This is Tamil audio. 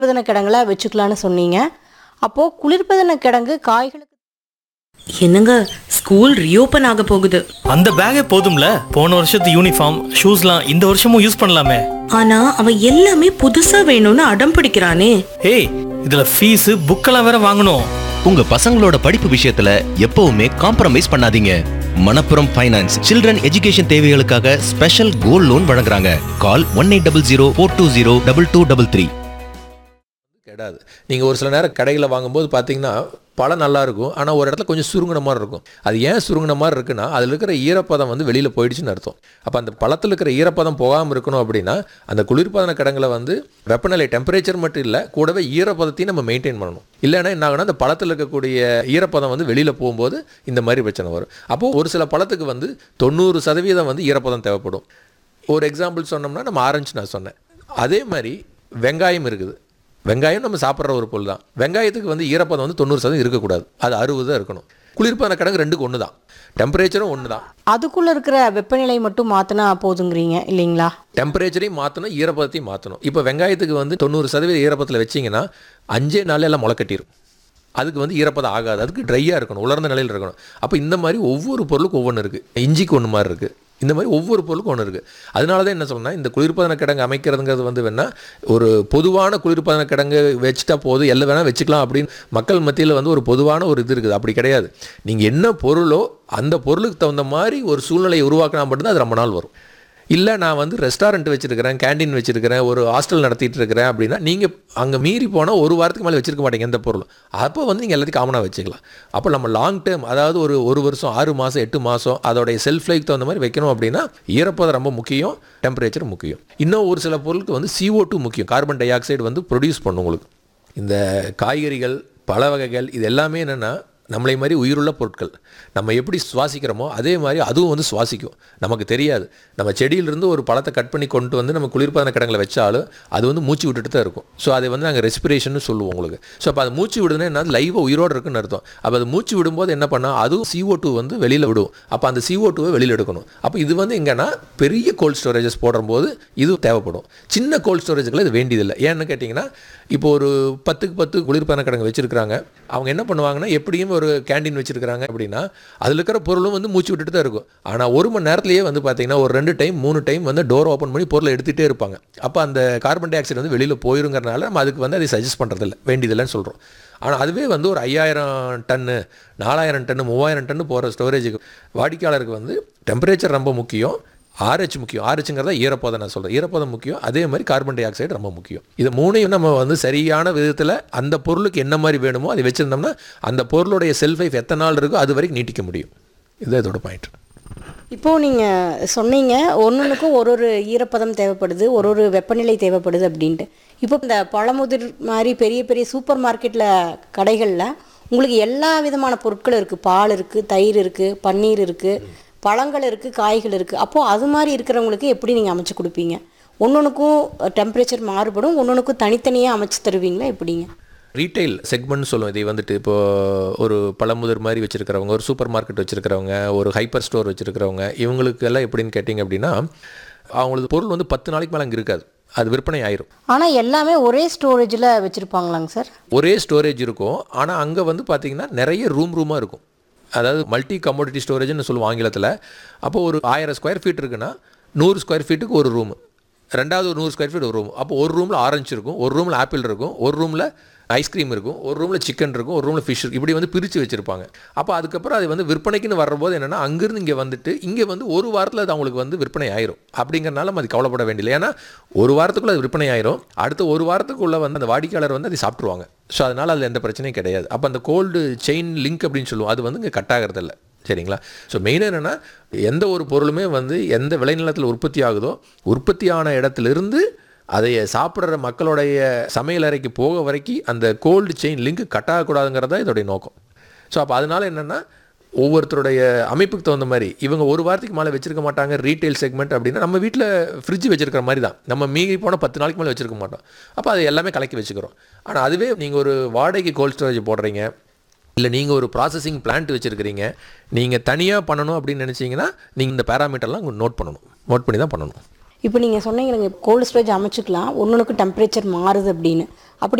குளிர்பதன கிடங்குல வச்சுக்கலான்னு சொன்னீங்க அப்போது குளிர்பதன கிடங்கு காய்களுக்கு என்னங்க ஸ்கூல் ரீஓபன் ஆக போகுது அந்த பேக்கே போதும்ல போன வருஷத்து யூனிஃபார்ம் ஷூஸ்லாம் இந்த வருஷமும் யூஸ் பண்ணலாமே ஆனா அவன் எல்லாமே புதுசா வேணும்னு அடம் பிடிக்கிறானே ஏய் இதுல ஃபீஸ் புக்கெல்லாம் வேற வாங்கணும் உங்க பசங்களோட படிப்பு விஷயத்துல எப்பவுமே காம்ப்ரமைஸ் பண்ணாதீங்க மணப்புரம் ஃபைனான்ஸ் சில்ட்ரன் எஜுகேஷன் தேவைகளுக்காக ஸ்பெஷல் கோல்ட் லோன் வழங்குறாங்க call one eight double zero four two zero double two double three கெடாது நீங்கள் ஒரு சில நேரம் கடைகளில் வாங்கும்போது பார்த்தீங்கன்னா பழம் நல்லா இருக்கும் ஆனால் ஒரு இடத்துல கொஞ்சம் சுருங்கின மாதிரி இருக்கும் அது ஏன் சுருங்கின மாதிரி இருக்குன்னா அதில் இருக்கிற ஈரப்பதம் வந்து வெளியில் போயிடுச்சுன்னு அர்த்தம் அப்போ அந்த பழத்தில் இருக்கிற ஈரப்பதம் போகாமல் இருக்கணும் அப்படின்னா அந்த குளிர்பதன கிடங்குல வந்து வெப்பநிலை டெம்பரேச்சர் மட்டும் இல்லை கூடவே ஈரப்பதத்தையும் நம்ம மெயின்டைன் பண்ணணும் இல்லைன்னா என்ன ஆகுனா அந்த பழத்தில் இருக்கக்கூடிய ஈரப்பதம் வந்து வெளியில் போகும்போது இந்த மாதிரி பிரச்சனை வரும் அப்போது ஒரு சில பழத்துக்கு வந்து தொண்ணூறு சதவீதம் வந்து ஈரப்பதம் தேவைப்படும் ஒரு எக்ஸாம்பிள் சொன்னோம்னா நம்ம ஆரஞ்சு நான் சொன்னேன் அதே மாதிரி வெங்காயம் இருக்குது வெங்காயம் நம்ம சாப்பிட்ற ஒரு பொருள் தான் வெங்காயத்துக்கு வந்து ஈரப்பதம் வந்து தொண்ணூறு சதவீதம் இருக்கக்கூடாது அது அறுபது தான் இருக்கணும் குளிர்பதன கிடங்கு ரெண்டுக்கு ஒன்று தான் டெம்பரேச்சரும் ஒன்று தான் அதுக்குள்ளே இருக்கிற வெப்பநிலை மட்டும் மாற்றினா போதுங்கிறீங்க இல்லைங்களா டெம்பரேச்சரையும் மாற்றணும் ஈரப்பதத்தையும் மாற்றணும் இப்போ வெங்காயத்துக்கு வந்து தொண்ணூறு சதவீத ஈரப்பதத்தில் வச்சிங்கன்னா அஞ்சே நாளில் எல்லாம் முளைக்கட்டிரும் அதுக்கு வந்து ஈரப்பதம் ஆகாது அதுக்கு ட்ரையாக இருக்கணும் உலர்ந்த நிலையில் இருக்கணும் அப்போ இந்த மாதிரி ஒவ்வொரு பொருளுக்கும் ஒவ்வொன்று இருக்குது இஞ்சிக்கு ஒன்று மாதிரி இருக்குது இந்த மாதிரி ஒவ்வொரு பொருளுக்கும் ஒன்று இருக்குது அதனால தான் என்ன சொல்லணும்னா இந்த குளிர்பதன கிடங்கு அமைக்கிறதுங்கிறது வந்து வேணா ஒரு பொதுவான குளிர்பதன கிடங்கு வச்சுட்டா போதும் எல்லாம் வேணால் வச்சுக்கலாம் அப்படின்னு மக்கள் மத்தியில் வந்து ஒரு பொதுவான ஒரு இது இருக்குது அப்படி கிடையாது நீங்கள் என்ன பொருளோ அந்த பொருளுக்கு தகுந்த மாதிரி ஒரு சூழ்நிலையை உருவாக்கினா மட்டும்தான் அது ரொம்ப நாள் வரும் இல்லை நான் வந்து ரெஸ்டாரண்ட் வச்சிருக்கிறேன் கேண்டீன் வச்சிருக்கிறேன் ஒரு ஹாஸ்டல் நடத்திட்டு இருக்கிறேன் அப்படின்னா நீங்கள் அங்கே மீறி போனால் ஒரு வாரத்துக்கு மேலே வச்சிருக்க மாட்டீங்க எந்த பொருளும் அப்போ வந்து நீங்கள் எல்லாத்தையும் காமனாக வச்சுக்கலாம் அப்போ நம்ம லாங் டேர்ம் அதாவது ஒரு ஒரு வருஷம் ஆறு மாதம் எட்டு மாதம் அதோடைய செல்ஃப் லைஃப் தகுந்த மாதிரி வைக்கணும் அப்படின்னா ஈரப்பதம் ரொம்ப முக்கியம் டெம்பரேச்சர் முக்கியம் இன்னும் ஒரு சில பொருளுக்கு வந்து CO2 டூ முக்கியம் கார்பன் டை ஆக்சைடு வந்து ப்ரொடியூஸ் பண்ணும் உங்களுக்கு இந்த காய்கறிகள் பழ வகைகள் இது எல்லாமே என்னென்னா நம்மளை மாதிரி உயிருள்ள பொருட்கள் நம்ம எப்படி சுவாசிக்கிறோமோ அதே மாதிரி அதுவும் வந்து சுவாசிக்கும் நமக்கு தெரியாது நம்ம செடியிலிருந்து ஒரு பழத்தை கட் பண்ணி கொண்டு வந்து நம்ம குளிர்பதன கிடங்களை வச்சாலும் அது வந்து மூச்சு விட்டுட்டு தான் இருக்கும் ஸோ அதை வந்து நாங்கள் ரெஸ்பிரேஷன் சொல்லுவோம் உங்களுக்கு ஸோ அப்போ அது மூச்சு விடுதுன்னா என்ன லைவாக உயிரோடு இருக்குன்னு அர்த்தம் அப்போ அது மூச்சு விடும்போது என்ன பண்ணால் அதுவும் CO2 டூ வந்து வெளியில் விடும் அப்போ அந்த CO2 டூவை வெளியில் எடுக்கணும் அப்போ இது வந்து எங்கன்னா பெரிய கோல்ட் ஸ்டோரேஜஸ் போடும்போது இது தேவைப்படும் சின்ன கோல்ட் ஸ்டோரேஜுக்குள்ள இது வேண்டியதில்லை ஏன்னு கேட்டிங்கன்னா இப்போ ஒரு பத்துக்கு பத்து குளிர்பதன கிடங்கு வச்சுருக்காங்க அவங்க என்ன பண்ணுவாங்கன்னா எப்படியும் ஒரு கேண்டீன் வச்சுருக்காங்க அப்படின்னா அதில் இருக்கிற பொருளும் வந்து மூச்சு விட்டுட்டு தான் இருக்கும் ஆனால் ஒரு மணி நேரத்துலேயே வந்து பார்த்தீங்கன்னா ஒரு ரெண்டு டைம் மூணு டைம் வந்து டோர் ஓப்பன் பண்ணி பொருளை எடுத்துகிட்டே இருப்பாங்க அப்போ அந்த கார்பன் டை ஆக்சைடு வந்து வெளியில் போயிருங்கிறனால நம்ம அதுக்கு வந்து அதை சஜஸ்ட் பண்ணுறதில்ல வேண்டியதில்லைன்னு சொல்கிறோம் ஆனால் அதுவே வந்து ஒரு ஐயாயிரம் டன்னு நாலாயிரம் டன்னு மூவாயிரம் டன்னு போகிற ஸ்டோரேஜுக்கு வாடிக்கையாளருக்கு வந்து டெம்பரேச்சர் ரொம்ப முக்கியம் ஆர்ஹெச் முக்கியம் ஆர்ஹெச்ங்கிறத ஈரப்பதம் நான் சொல்கிறேன் ஈரப்பதம் முக்கியம் அதே மாதிரி கார்பன் டை ஆக்சைடு ரொம்ப முக்கியம் இது மூணையும் நம்ம வந்து சரியான விதத்தில் அந்த பொருளுக்கு என்ன மாதிரி வேணுமோ அதை வச்சுருந்தோம்னா அந்த பொருளுடைய செல்ஃப் லைஃப் எத்தனை நாள் இருக்கோ அது வரைக்கும் நீட்டிக்க முடியும் இதுதான் இதோட பாயிண்ட் இப்போது நீங்கள் சொன்னீங்க ஒன்னொன்றுக்கும் ஒரு ஒரு ஈரப்பதம் தேவைப்படுது ஒரு ஒரு வெப்பநிலை தேவைப்படுது அப்படின்ட்டு இப்போ இந்த பழமுதிர் மாதிரி பெரிய பெரிய சூப்பர் மார்க்கெட்டில் கடைகளில் உங்களுக்கு எல்லா விதமான பொருட்களும் இருக்குது பால் இருக்குது தயிர் இருக்குது பன்னீர் இருக்குது பழங்கள் இருக்குது காய்கள் இருக்குது அப்போது அது மாதிரி இருக்கிறவங்களுக்கு எப்படி நீங்கள் அமைச்சு கொடுப்பீங்க ஒன்னொன்றுக்கும் டெம்பரேச்சர் மாறுபடும் ஒன்னொன்றுக்கும் தனித்தனியாக அமைச்சு தருவீங்களா எப்படிங்க ரீட்டைல் செக்மெண்ட் சொல்லுவோம் இதை வந்துட்டு இப்போ ஒரு பழமுதிர் மாதிரி வச்சுருக்கிறவங்க ஒரு சூப்பர் மார்க்கெட் வச்சுருக்கிறவங்க ஒரு ஹைப்பர் ஸ்டோர் வச்சுருக்கிறவங்க இவங்களுக்கு எல்லாம் எப்படின்னு கேட்டிங்க அப்படின்னா அவங்களுக்கு பொருள் வந்து பத்து நாளைக்கு மேலே அங்கே இருக்காது அது விற்பனை ஆயிரும் ஆனால் எல்லாமே ஒரே ஸ்டோரேஜில் வச்சுருப்பாங்களாங்க சார் ஒரே ஸ்டோரேஜ் இருக்கும் ஆனால் அங்கே வந்து பார்த்தீங்கன்னா நிறைய ரூம் ரூமாக இருக்கும் அதாவது மல்டி கமோடிட்டி ஸ்டோரேஜ்னு சொல்லுவோம் ஆங்கிலத்தில் அப்போ ஒரு ஆயிரம் ஸ்கொயர் ஃபீட் இருக்குன்னா நூறு ஸ்கொயர் ஃபீட்டுக்கு ஒரு ரூம் ரெண்டாவது ஒரு நூறு ஸ்கொயர் ஃபீட் ஒரு ரூம் அப்போ ஒரு ரூமில் ஆரஞ்சு இருக்கும் ஒரு ரூமில் ஆப்பிள் இருக்கும் ஒரு ரூமில் ஐஸ்கிரீம் இருக்கும் ஒரு ரூமில் சிக்கன் இருக்கும் ஒரு ரூமில் ஃபிஷ் இருக்கும் இப்படி வந்து பிரித்து வச்சுருப்பாங்க அப்போ அதுக்கப்புறம் அது வந்து விற்பனைக்குன்னு வரும்போது என்னென்னா அங்கேருந்து இங்கே வந்துட்டு இங்கே வந்து ஒரு வாரத்தில் அது அவங்களுக்கு வந்து விற்பனை ஆயிரும் அப்படிங்கிறனால நம்ம அது கவலைப்பட வேண்டியதில்லை ஏன்னா ஒரு வாரத்துக்குள்ளே அது விற்பனை ஆயிரும் அடுத்த ஒரு வாரத்துக்குள்ளே வந்து அந்த வாடிக்கையாளர் வந்து அதை சாப்பிட்ருவாங்க ஸோ அதனால் அதில் எந்த பிரச்சனையும் கிடையாது அப்போ அந்த கோல்டு செயின் லிங்க் அப்படின்னு சொல்லுவோம் அது வந்து இங்கே கட் ஆகிறதில்ல சரிங்களா ஸோ மெயினாக என்னென்னா எந்த ஒரு பொருளுமே வந்து எந்த விளைநிலத்தில் உற்பத்தி ஆகுதோ உற்பத்தியான இடத்துலேருந்து அதை சாப்பிட்ற மக்களுடைய சமையல் அறைக்கு போக வரைக்கும் அந்த கோல்டு செயின் லிங்க் கட் ஆகக்கூடாதுங்கிறது தான் இதோடைய நோக்கம் ஸோ அப்போ அதனால் என்னென்னா ஒவ்வொருத்தருடைய அமைப்புக்கு தகுந்த மாதிரி இவங்க ஒரு வாரத்துக்கு மேலே வச்சிருக்க மாட்டாங்க ரீட்டைல் செக்மெண்ட் அப்படின்னா நம்ம வீட்டில் ஃப்ரிட்ஜ் வச்சிருக்கிற மாதிரி தான் நம்ம மீறி போனால் பத்து நாளைக்கு மேலே வச்சிருக்க மாட்டோம் அப்போ அது எல்லாமே கலக்கி வச்சுக்கிறோம் ஆனால் அதுவே நீங்கள் ஒரு வாடகைக்கு கோல்ட் ஸ்டோரேஜ் போடுறீங்க இல்லை நீங்கள் ஒரு ப்ராசஸிங் பிளான்ட் வச்சுருக்கிறீங்க நீங்கள் தனியாக பண்ணணும் அப்படின்னு நினச்சிங்கன்னா நீங்கள் இந்த பேராமீட்டர்லாம் நோட் பண்ணணும் நோட் பண்ணி தான் பண்ணணும் இப்போ நீங்கள் சொன்னீங்க கோல்டு ஸ்டோரேஜ் அமைச்சுக்கலாம் ஒன்னொன்றுக்கு டெம்பரேச்சர் மாறுது அப்படின்னு அப்படி